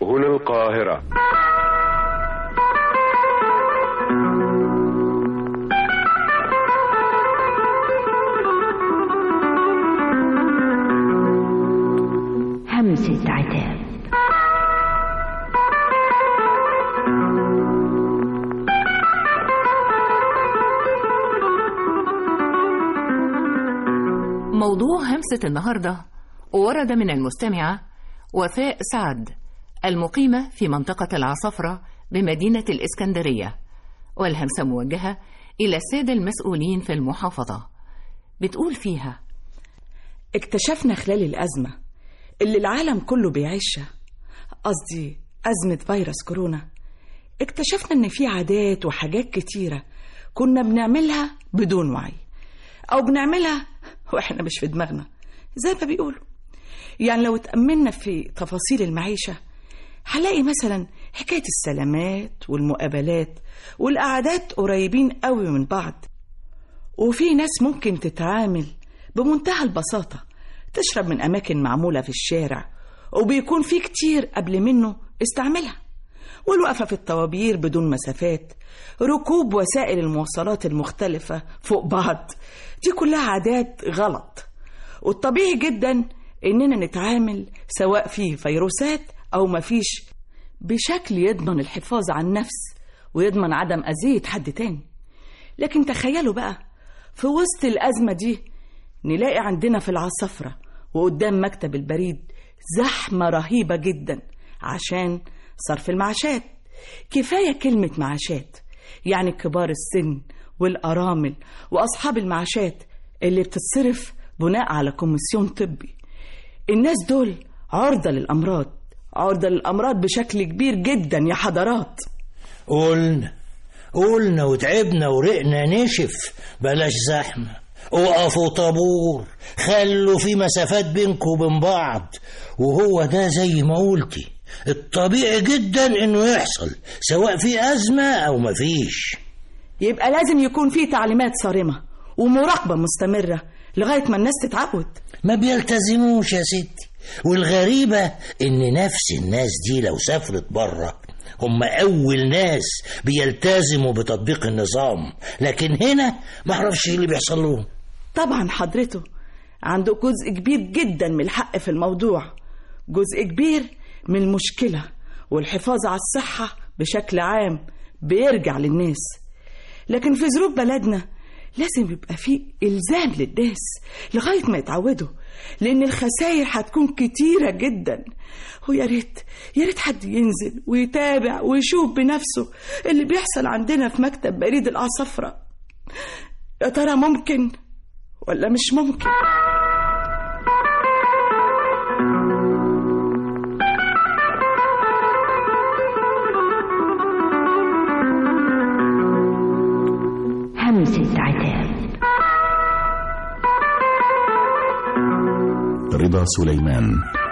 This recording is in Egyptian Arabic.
هنا القاهرة همسة عتاب موضوع همسة النهاردة ورد من المستمعة وفاء سعد المقيمة في منطقة العصفرة بمدينة الإسكندرية والهمسة موجهة إلى السادة المسؤولين في المحافظة بتقول فيها اكتشفنا خلال الأزمة اللي العالم كله بيعيشها قصدي أزمة فيروس كورونا اكتشفنا إن في عادات وحاجات كتيرة كنا بنعملها بدون وعي أو بنعملها وإحنا مش في دماغنا زي ما بيقولوا يعني لو اتأملنا في تفاصيل المعيشة هنلاقي مثلا حكاية السلامات والمقابلات والقعدات قريبين قوي من بعض وفي ناس ممكن تتعامل بمنتهى البساطة تشرب من أماكن معمولة في الشارع وبيكون في كتير قبل منه استعملها والوقفة في الطوابير بدون مسافات ركوب وسائل المواصلات المختلفة فوق بعض دي كلها عادات غلط والطبيعي جدا إننا نتعامل سواء في فيروسات أو مفيش بشكل يضمن الحفاظ على النفس ويضمن عدم أذية حد تاني لكن تخيلوا بقى في وسط الأزمة دي نلاقي عندنا في العصفرة وقدام مكتب البريد زحمة رهيبة جدا عشان صرف المعاشات كفاية كلمة معاشات يعني كبار السن والأرامل وأصحاب المعاشات اللي بتتصرف بناء على كوميسيون طبي الناس دول عرضة للأمراض عرضة للأمراض بشكل كبير جدا يا حضرات قلنا قلنا وتعبنا ورقنا نشف بلاش زحمة وقفوا طابور خلوا في مسافات بينكم وبين بعض وهو ده زي ما قلتي الطبيعي جدا انه يحصل سواء في أزمة أو مفيش يبقى لازم يكون في تعليمات صارمة ومراقبة مستمرة لغاية ما الناس تتعود ما بيلتزموش يا ستي والغريبة إن نفس الناس دي لو سافرت بره هم أول ناس بيلتزموا بتطبيق النظام لكن هنا معرفش إيه اللي بيحصل لهم طبعا حضرته عنده جزء كبير جدا من الحق في الموضوع جزء كبير من المشكلة والحفاظ على الصحة بشكل عام بيرجع للناس لكن في ظروف بلدنا لازم يبقى في إلزام للناس لغاية ما يتعودوا لأن الخسائر هتكون كتيرة جدا ويا ريت يا ريت حد ينزل ويتابع ويشوف بنفسه اللي بيحصل عندنا في مكتب بريد العصفرة يا ترى ممكن ولا مش ممكن همسة عتاب رضا سليمان